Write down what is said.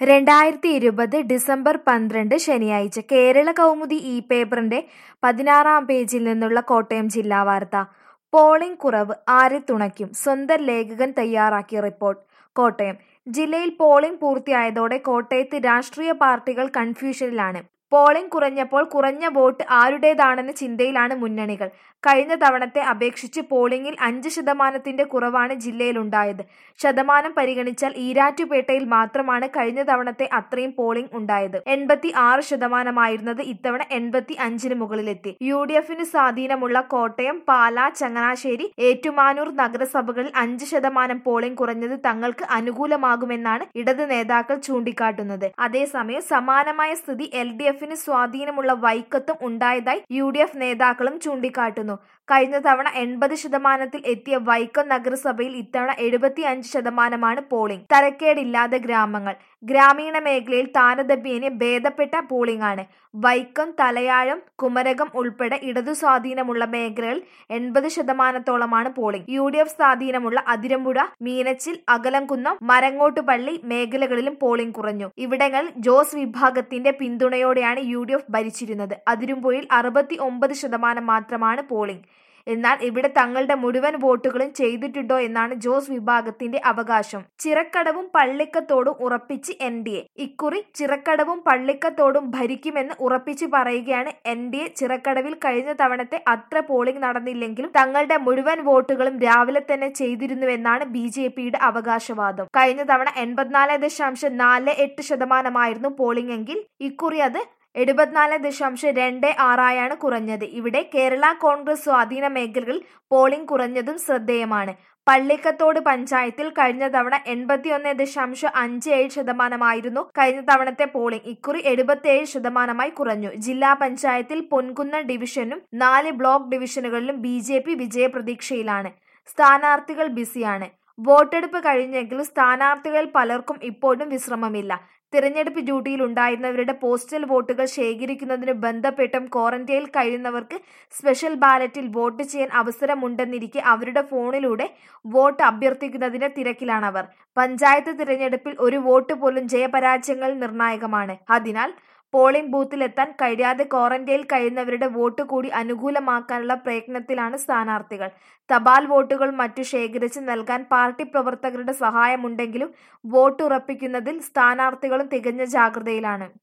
രണ്ടായിരത്തി ഇരുപത് ഡിസംബർ പന്ത്രണ്ട് ശനിയാഴ്ച കേരള കൗമുദി ഈ പേപ്പറിന്റെ പതിനാറാം പേജിൽ നിന്നുള്ള കോട്ടയം ജില്ലാ വാർത്ത പോളിംഗ് കുറവ് ആരെ തുണയ്ക്കും സ്വന്തം ലേഖകൻ തയ്യാറാക്കിയ റിപ്പോർട്ട് കോട്ടയം ജില്ലയിൽ പോളിംഗ് പൂർത്തിയായതോടെ കോട്ടയത്ത് രാഷ്ട്രീയ പാർട്ടികൾ കൺഫ്യൂഷനിലാണ് പോളിംഗ് കുറഞ്ഞപ്പോൾ കുറഞ്ഞ വോട്ട് ആരുടേതാണെന്ന ചിന്തയിലാണ് മുന്നണികൾ കഴിഞ്ഞ തവണത്തെ അപേക്ഷിച്ച് പോളിംഗിൽ അഞ്ച് ശതമാനത്തിന്റെ കുറവാണ് ജില്ലയിലുണ്ടായത് ശതമാനം പരിഗണിച്ചാൽ ഈരാറ്റുപേട്ടയിൽ മാത്രമാണ് കഴിഞ്ഞ തവണത്തെ അത്രയും പോളിംഗ് ഉണ്ടായത് എൺപത്തി ആറ് ശതമാനമായിരുന്നത് ഇത്തവണ എൺപത്തി അഞ്ചിന് മുകളിലെത്തി യു ഡി എഫിന് സ്വാധീനമുള്ള കോട്ടയം പാലാ ചങ്ങനാശ്ശേരി ഏറ്റുമാനൂർ നഗരസഭകളിൽ അഞ്ച് ശതമാനം പോളിംഗ് കുറഞ്ഞത് തങ്ങൾക്ക് അനുകൂലമാകുമെന്നാണ് ഇടത് നേതാക്കൾ ചൂണ്ടിക്കാട്ടുന്നത് അതേസമയം സമാനമായ സ്ഥിതി എൽ ഡി എഫിന് സ്വാധീനമുള്ള വൈക്കത്തും ഉണ്ടായതായി യു ഡി എഫ് നേതാക്കളും ചൂണ്ടിക്കാട്ടുന്നു കഴിഞ്ഞ തവണ എൺപത് ശതമാനത്തിൽ എത്തിയ വൈക്കം നഗരസഭയിൽ ഇത്തവണ എഴുപത്തി അഞ്ച് ശതമാനമാണ് പോളിംഗ് തരക്കേടില്ലാതെ ഗ്രാമങ്ങൾ ഗ്രാമീണ മേഖലയിൽ താരതമ്യേന ഭേദപ്പെട്ട പോളിംഗ് ആണ് വൈക്കം തലയാഴം കുമരകം ഉൾപ്പെടെ ഇടതു സ്വാധീനമുള്ള മേഖലകളിൽ എൺപത് ശതമാനത്തോളമാണ് പോളിംഗ് യു ഡി എഫ് സ്വാധീനമുള്ള അതിരമ്പുഴ മീനച്ചിൽ അകലംകുന്നം മരങ്ങോട്ടുപള്ളി മേഖലകളിലും പോളിംഗ് കുറഞ്ഞു ഇവിടങ്ങളിൽ ജോസ് വിഭാഗത്തിന്റെ പിന്തുണയോടെയാണ് യു ഡി എഫ് ഭരിച്ചിരുന്നത് അതിരമ്പുഴയിൽ അറുപത്തി ഒമ്പത് ശതമാനം മാത്രമാണ് പോളിംഗ് എന്നാൽ ഇവിടെ തങ്ങളുടെ മുഴുവൻ വോട്ടുകളും ചെയ്തിട്ടുണ്ടോ എന്നാണ് ജോസ് വിഭാഗത്തിന്റെ അവകാശം ചിറക്കടവും പള്ളിക്കത്തോടും ഉറപ്പിച്ച് എൻ ഡി എ ഇക്കുറി ചിറക്കടവും പള്ളിക്കത്തോടും ഭരിക്കുമെന്ന് ഉറപ്പിച്ച് പറയുകയാണ് എൻ ഡി എ ചിറക്കടവിൽ കഴിഞ്ഞ തവണത്തെ അത്ര പോളിംഗ് നടന്നില്ലെങ്കിലും തങ്ങളുടെ മുഴുവൻ വോട്ടുകളും രാവിലെ തന്നെ ചെയ്തിരുന്നുവെന്നാണ് ബി ജെ പിയുടെ അവകാശവാദം കഴിഞ്ഞ തവണ എൺപത്തിനാല് ദശാംശം നാല് എട്ട് ശതമാനമായിരുന്നു പോളിംഗ് എങ്കിൽ ഇക്കുറി അത് എഴുപത്തിനാല് ദശാംശം രണ്ട് ആറായാണ് കുറഞ്ഞത് ഇവിടെ കേരള കോൺഗ്രസ് സ്വാധീന മേഖലകളിൽ പോളിംഗ് കുറഞ്ഞതും ശ്രദ്ധേയമാണ് പള്ളിക്കത്തോട് പഞ്ചായത്തിൽ കഴിഞ്ഞ തവണ എൺപത്തിയൊന്ന് ദശാംശം അഞ്ച് ഏഴ് ശതമാനമായിരുന്നു കഴിഞ്ഞ തവണത്തെ പോളിംഗ് ഇക്കുറി എഴുപത്തിയേഴ് ശതമാനമായി കുറഞ്ഞു ജില്ലാ പഞ്ചായത്തിൽ പൊൻകുന്ന ഡിവിഷനും നാല് ബ്ലോക്ക് ഡിവിഷനുകളിലും ബി ജെ പി വിജയപ്രതീക്ഷയിലാണ് സ്ഥാനാർത്ഥികൾ ബിസിയാണ് വോട്ടെടുപ്പ് കഴിഞ്ഞെങ്കിലും സ്ഥാനാർത്ഥികളിൽ പലർക്കും ഇപ്പോഴും വിശ്രമമില്ല തിരഞ്ഞെടുപ്പ് ഡ്യൂട്ടിയിൽ ഉണ്ടായിരുന്നവരുടെ പോസ്റ്റൽ വോട്ടുകൾ ശേഖരിക്കുന്നതിന് ബന്ധപ്പെട്ടും ക്വാറന്റൈനിൽ കഴിയുന്നവർക്ക് സ്പെഷ്യൽ ബാലറ്റിൽ വോട്ട് ചെയ്യാൻ അവസരമുണ്ടെന്നിരിക്കെ അവരുടെ ഫോണിലൂടെ വോട്ട് അഭ്യർത്ഥിക്കുന്നതിന്റെ തിരക്കിലാണവർ പഞ്ചായത്ത് തിരഞ്ഞെടുപ്പിൽ ഒരു വോട്ട് പോലും ജയപരാജയങ്ങളിൽ നിർണായകമാണ് അതിനാൽ പോളിംഗ് ബൂത്തിലെത്താൻ കഴിയാതെ ക്വാറന്റൈനിൽ കഴിയുന്നവരുടെ വോട്ട് കൂടി അനുകൂലമാക്കാനുള്ള പ്രയത്നത്തിലാണ് സ്ഥാനാർത്ഥികൾ തപാൽ വോട്ടുകൾ മറ്റു ശേഖരിച്ച് നൽകാൻ പാർട്ടി പ്രവർത്തകരുടെ സഹായമുണ്ടെങ്കിലും വോട്ട് ഉറപ്പിക്കുന്നതിൽ സ്ഥാനാർത്ഥികളും തികഞ്ഞ ജാഗ്രതയിലാണ്